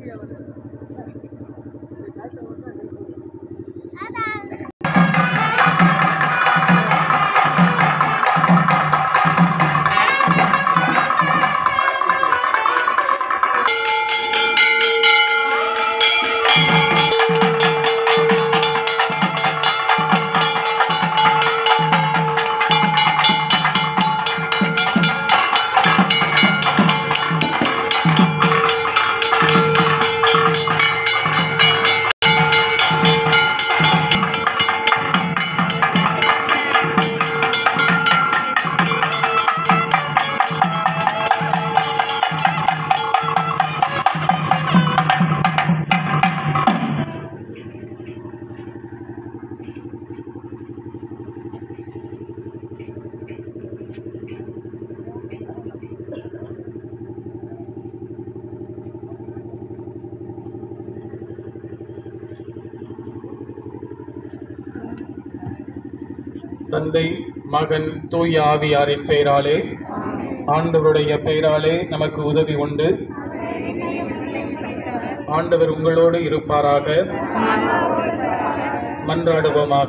தந்தை மகன் தூய ஆவியாரின் பெயராலே ஆண்டவருடைய பெயராலே நமக்கு உதவி உண்டு ஆண்டவர் உங்களோடு இருப்பாராக மன்றாடுவோமாக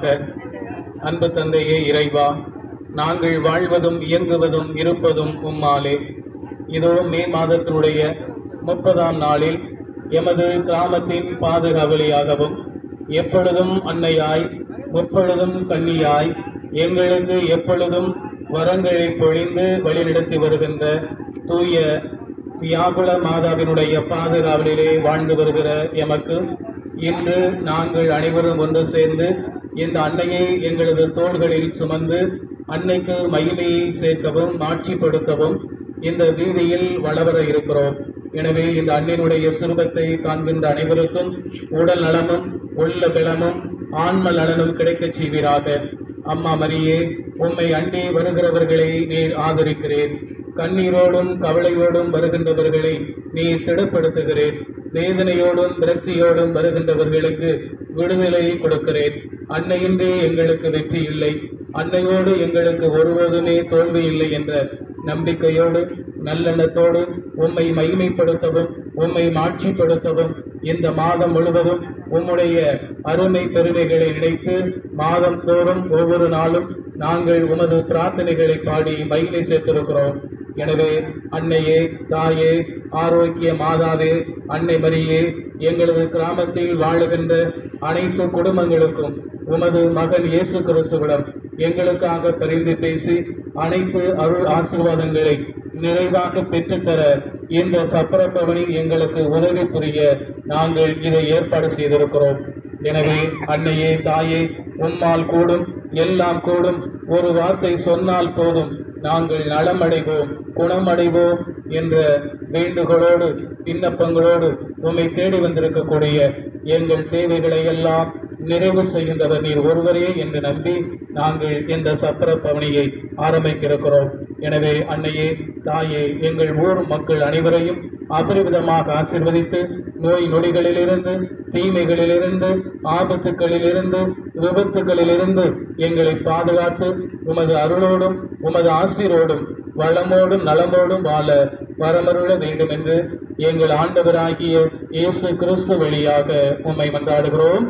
அன்பு தந்தையே இறைவா நாங்கள் வாழ்வதும் இயங்குவதும் இருப்பதும் உம்மாலே இதோ மே மாதத்தினுடைய முப்பதாம் நாளில் எமது கிராமத்தின் பாதுகாவலியாகவும் எப்பொழுதும் அன்னையாய் முப்பொழுதும் கன்னியாய் எங்களுக்கு எப்பொழுதும் வரங்களை பொழிந்து வழிநடத்தி வருகின்ற தூய வியாகுல மாதாவினுடைய பாதுகாவலிலே வாழ்ந்து வருகிற எமக்கு இன்று நாங்கள் அனைவரும் ஒன்று சேர்ந்து இந்த அன்னையை எங்களது தோள்களில் சுமந்து அன்னைக்கு மகிமையை சேர்க்கவும் மாட்சிப்படுத்தவும் இந்த வீதியில் வளவர இருக்கிறோம் எனவே இந்த அன்னையினுடைய சிறுபத்தை காண்கின்ற அனைவருக்கும் உடல் நலமும் உள்ள பலமும் ஆன்ம நலனும் கிடைக்கச் செய்வீராக அம்மா மரியே உம்மை அண்டி வருகிறவர்களை நீர் ஆதரிக்கிறேன் கண்ணீரோடும் கவலையோடும் வருகின்றவர்களை நீர் திடப்படுத்துகிறேன் வேதனையோடும் விரக்தியோடும் வருகின்றவர்களுக்கு விடுதலை கொடுக்கிறேன் அன்னையின்றி எங்களுக்கு வெற்றி இல்லை அன்னையோடு எங்களுக்கு ஒருபோதுமே தோல்வி இல்லை என்ற நம்பிக்கையோடு நல்லெண்ணத்தோடு உம்மை மகிமைப்படுத்தவும் உம்மை மாட்சிப்படுத்தவும் இந்த மாதம் முழுவதும் உம்முடைய அருமை பெருமைகளை நினைத்து மாதம் தோறும் ஒவ்வொரு நாளும் நாங்கள் உமது பிரார்த்தனைகளை பாடி மகிமை சேர்த்திருக்கிறோம் எனவே அன்னையே தாயே ஆரோக்கிய மாதாவே அன்னை மரியே எங்களது கிராமத்தில் வாழுகின்ற அனைத்து குடும்பங்களுக்கும் உமது மகன் இயேசு கிறிஸ்துவிடம் எங்களுக்காக பரிந்து பேசி அனைத்து அருள் ஆசீர்வாதங்களை நிறைவாக பெற்றுத்தர இந்த சப்பரப்பவனி எங்களுக்கு உதவி புரிய நாங்கள் இதை ஏற்பாடு செய்திருக்கிறோம் எனவே அன்னையே தாயே உம்மால் கூடும் எல்லாம் கூடும் ஒரு வார்த்தை சொன்னால் போதும் நாங்கள் நலமடைவோம் குணமடைவோம் என்ற வேண்டுகோளோடு விண்ணப்பங்களோடு உம்மை தேடி வந்திருக்கக்கூடிய எங்கள் தேவைகளை எல்லாம் நிறைவு செய்கின்றவர் நீர் ஒருவரே என்று நம்பி நாங்கள் இந்த சப்பர பவனியை ஆரம்பிக்க இருக்கிறோம் எனவே அன்னையே தாயே எங்கள் ஊர் மக்கள் அனைவரையும் அபரிவிதமாக ஆசிர்வதித்து நோய் நொடிகளிலிருந்து தீமைகளிலிருந்து ஆபத்துக்களிலிருந்து விபத்துகளிலிருந்து எங்களை பாதுகாத்து உமது அருளோடும் உமது ஆசிரோடும் வளமோடும் நலமோடும் வாழ வரமருள வேண்டும் என்று எங்கள் ஆண்டவராகிய இயேசு கிறிஸ்து வழியாக உம்மை மன்றாடுகிறோம்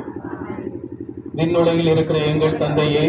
விண்ணுலகில் இருக்கிற எங்கள் தந்தையே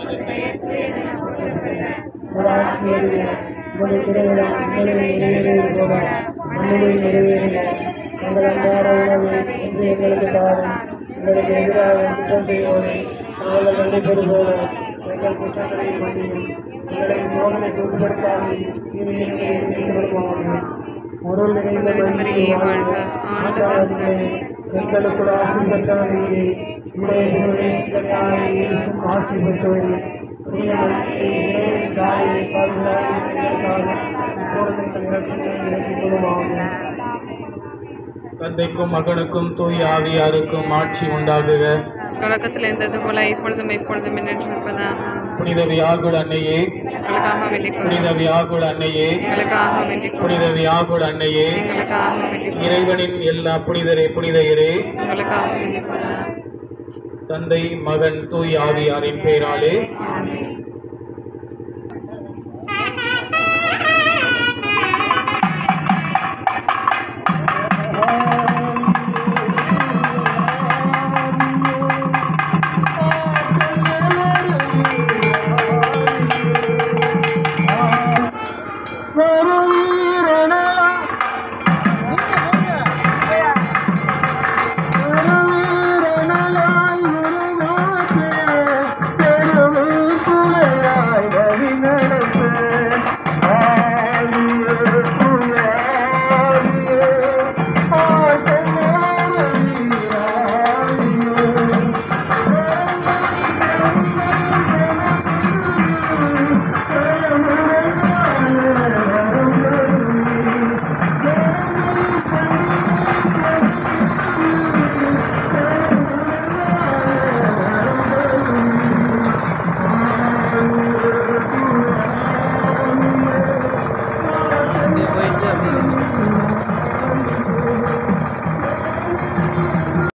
உமது திருவிழா உங்களில் நிறைவேறுவது போல மண்ணில் நிறைவேறின எங்கள் அன்றாட உணவு இன்று எங்களுக்கு தாரும் எங்களுக்கு எதிராக குற்றம் செய்வோரை நாங்கள் கண்டிப்பது போல எங்கள் குற்றங்களை மன்னியும் எங்களை சோதனைக்கு உட்படுத்தாது தீமையை விடுவிக்கப்படுவார்கள் அருள் நிறைந்த மரியே வாழ்க ஆண்டவர்களே எங்களுக்குள் ஆசி பெற்றார் நீரே உடைய திருவிழை கல்யாண இயேசும் ஆசி பெற்றவரே புனித மரியே இறைவனின் தாயே பாதுகாப்பு எங்களுக்காக இப்பொழுது எங்கள் இறப்பினை இறக்கிக் கொள்ளுவாங்க தந்தைக்கும் மகனுக்கும் தூய ஆவியாருக்கும் ஆட்சி உண்டாகுக தொடக்கத்தில் இருந்தது போல இப்பொழுதும் எப்பொழுதும் என்று இருப்பதாக புனித வியாகுல அன்னையே எங்களுக்காக வேண்டிக் கொள்ளும் புனித வியாகுல அன்னையே எங்களுக்காக வேண்டிக் கொள்ளும் புனித வியாகுல அன்னையே எங்களுக்காக வேண்டிக் கொள்ளும் இறைவனின் எல்லா புனிதரே புனிதையரே எங்களுக்காக வேண்டிக் கொள்ளும் தந்தை மகன் தூய் ஆவியாரின் பெயராலே